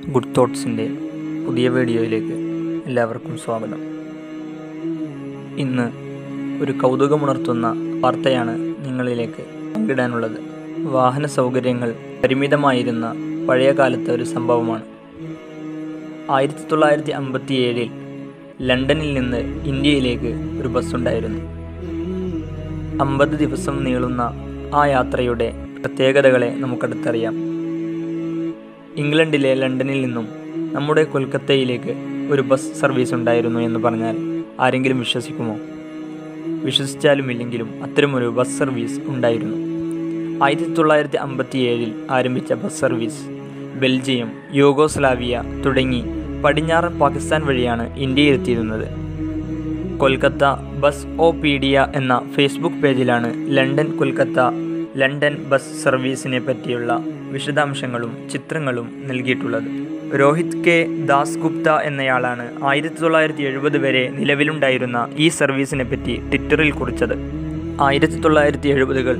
good തോട്ട്സിൻ്റെ പുതിയ വീഡിയോയിലേക്ക് എല്ലാവർക്കും സ്വാഗതം ഇന്ന് ഒരു കൗതുകമുണർത്തുന്ന വാർത്തയാണ് നിങ്ങളിലേക്ക് പങ്കിടാനുള്ളത് വാഹന സൗകര്യങ്ങൾ പരിമിതമായിരുന്ന പഴയ കാലത്തെ ഒരു സംഭവമാണ് ആയിരത്തി തൊള്ളായിരത്തി അമ്പത്തി ഏഴിൽ ലണ്ടനിൽ നിന്ന് ഇന്ത്യയിലേക്ക് ഒരു ബസ്സുണ്ടായിരുന്നു അമ്പത് ദിവസം നീളുന്ന ആ യാത്രയുടെ പ്രത്യേകതകളെ നമുക്കടുത്തറിയാം ഇംഗ്ലണ്ടിലെ ലണ്ടനിൽ നിന്നും നമ്മുടെ കൊൽക്കത്തയിലേക്ക് ഒരു ബസ് സർവീസ് ഉണ്ടായിരുന്നു എന്ന് പറഞ്ഞാൽ ആരെങ്കിലും വിശ്വസിക്കുമോ വിശ്വസിച്ചാലും ഇല്ലെങ്കിലും അത്തരമൊരു ബസ് സർവീസ് ഉണ്ടായിരുന്നു ആയിരത്തി തൊള്ളായിരത്തി അമ്പത്തി ഏഴിൽ ആരംഭിച്ച ബസ് സർവീസ് ബെൽജിയം യൂഗോസ്ലാവിയ തുടങ്ങി പടിഞ്ഞാറൻ പാകിസ്ഥാൻ വഴിയാണ് ഇന്ത്യയിലെത്തിയിരുന്നത് കൊൽക്കത്ത ബസ് ഒ പീഡിയ എന്ന ഫേസ്ബുക്ക് പേജിലാണ് ലണ്ടൻ കൊൽക്കത്ത ലണ്ടൻ ബസ് സർവീസിനെ പറ്റിയുള്ള വിശദാംശങ്ങളും ചിത്രങ്ങളും നൽകിയിട്ടുള്ളത് രോഹിത് കെ ദാസ് ഗുപ്ത എന്നയാളാണ് ആയിരത്തി തൊള്ളായിരത്തി എഴുപത് വരെ നിലവിലുണ്ടായിരുന്ന ഈ സർവീസിനെ പറ്റി ട്വിറ്ററിൽ കുറിച്ചത് ആയിരത്തി തൊള്ളായിരത്തി എഴുപതുകൾ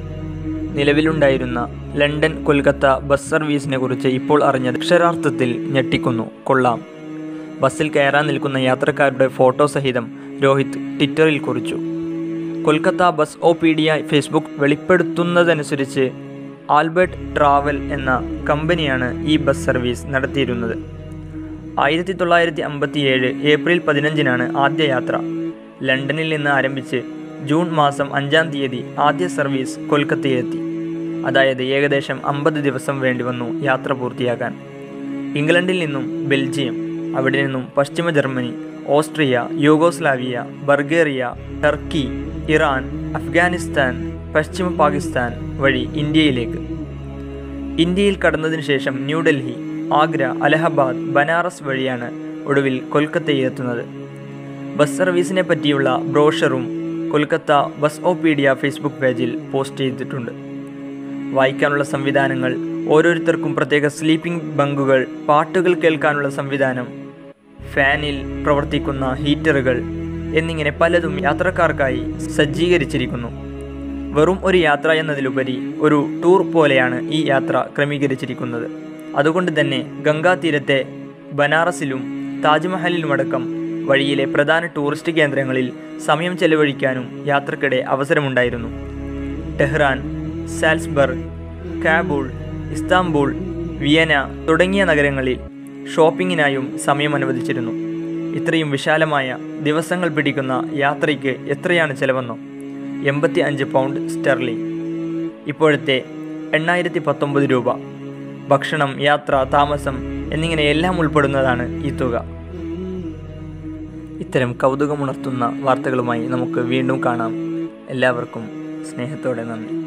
നിലവിലുണ്ടായിരുന്ന ലണ്ടൻ കൊൽക്കത്ത ബസ് സർവീസിനെ കുറിച്ച് ഇപ്പോൾ അറിഞ്ഞത് അക്ഷരാർത്ഥത്തിൽ ഞെട്ടിക്കുന്നു കൊള്ളാം ബസ്സിൽ കയറാൻ നിൽക്കുന്ന യാത്രക്കാരുടെ ഫോട്ടോ സഹിതം രോഹിത് ട്വിറ്ററിൽ കുറിച്ചു Kolkata busopedia Facebook വെളിപ്പെടുത്തുന്നതനുസരിച്ച് ആൽബർട്ട് ട്രാവൽ എന്ന കമ്പനിയാണ് ഈ ബസ് സർവീസ് നടത്തിയിരുന്നത് ആയിരത്തി തൊള്ളായിരത്തി അമ്പത്തി ഏഴ് ഏപ്രിൽ പതിനഞ്ചിനാണ് ആദ്യ യാത്ര ലണ്ടനിൽ നിന്ന് ആരംഭിച്ച് ജൂൺ മാസം അഞ്ചാം തീയതി ആദ്യ സർവീസ് കൊൽക്കത്തയിലെത്തി അതായത് ഏകദേശം അമ്പത് ദിവസം വേണ്ടി വന്നു യാത്ര പൂർത്തിയാക്കാൻ ഇംഗ്ലണ്ടിൽ നിന്നും ബെൽജിയം അവിടെ നിന്നും പശ്ചിമ Germany Austria Yugoslavia Bulgaria Turkey Iran Afghanistan പശ്ചിമ പാകിസ്ഥാൻ വഴി ഇന്ത്യയിലേക്ക് ഇന്ത്യയിൽ കടന്നതിന് ശേഷം ന്യൂഡൽഹി ആഗ്ര അലഹബാദ് ബനാറസ് വഴിയാണ് ഒടുവിൽ കൊൽക്കത്തയിലെത്തുന്നത് ബസ് സർവീസിനെ പറ്റിയുള്ള ബ്രോഷറും കൊൽക്കത്ത ബസ് ഓപീഡിയ ഫേസ്ബുക്ക് പേജിൽ പോസ്റ്റ് ചെയ്തിട്ടുണ്ട് വായിക്കാനുള്ള സംവിധാനങ്ങൾ ഓരോരുത്തർക്കും പ്രത്യേക സ്ലീപ്പിംഗ് ബങ്കുകൾ പാട്ടുകൾ കേൾക്കാനുള്ള സംവിധാനം ഫാനിൽ പ്രവർത്തിക്കുന്ന ഹീറ്ററുകൾ എന്നിങ്ങനെ പലതും യാത്രക്കാർക്കായി സജ്ജീകരിച്ചിരിക്കുന്നു വെറും ഒരു യാത്ര എന്നതിലുപരി ഒരു ടൂർ പോലെയാണ് ഈ യാത്ര ക്രമീകരിച്ചിരിക്കുന്നത് അതുകൊണ്ട് തന്നെ ഗംഗാതീരത്തെ ബനാറസിലും താജ്മഹലിലുമടക്കം വഴിയിലെ പ്രധാന ടൂറിസ്റ്റ് കേന്ദ്രങ്ങളിൽ സമയം ചെലവഴിക്കാനും യാത്രക്കിടെ അവസരമുണ്ടായിരുന്നു Tehran Salzburg Kabul Istanbul Vienna തുടങ്ങിയ നഗരങ്ങളിൽ ഷോപ്പിങ്ങിനായും സമയം അനുവദിച്ചിരുന്നു ഇത്രയും വിശാലമായ ദിവസങ്ങൾ പിടിക്കുന്ന യാത്രയ്ക്ക് എത്രയാണ് ചെലവെന്നോ എൺപത്തി അഞ്ച് പൗണ്ട് സ്റ്റെർലിംഗ് ഇപ്പോഴത്തെ എണ്ണായിരത്തി പത്തൊമ്പത് രൂപ ഭക്ഷണം യാത്ര താമസം എന്നിങ്ങനെ എല്ലാം ഉൾപ്പെടുന്നതാണ് ഈ തുക ഇത്തരം കൗതുകമുണർത്തുന്ന വാർത്തകളുമായി നമുക്ക് വീണ്ടും കാണാം എല്ലാവർക്കും സ്നേഹത്തോടെ നന്ദി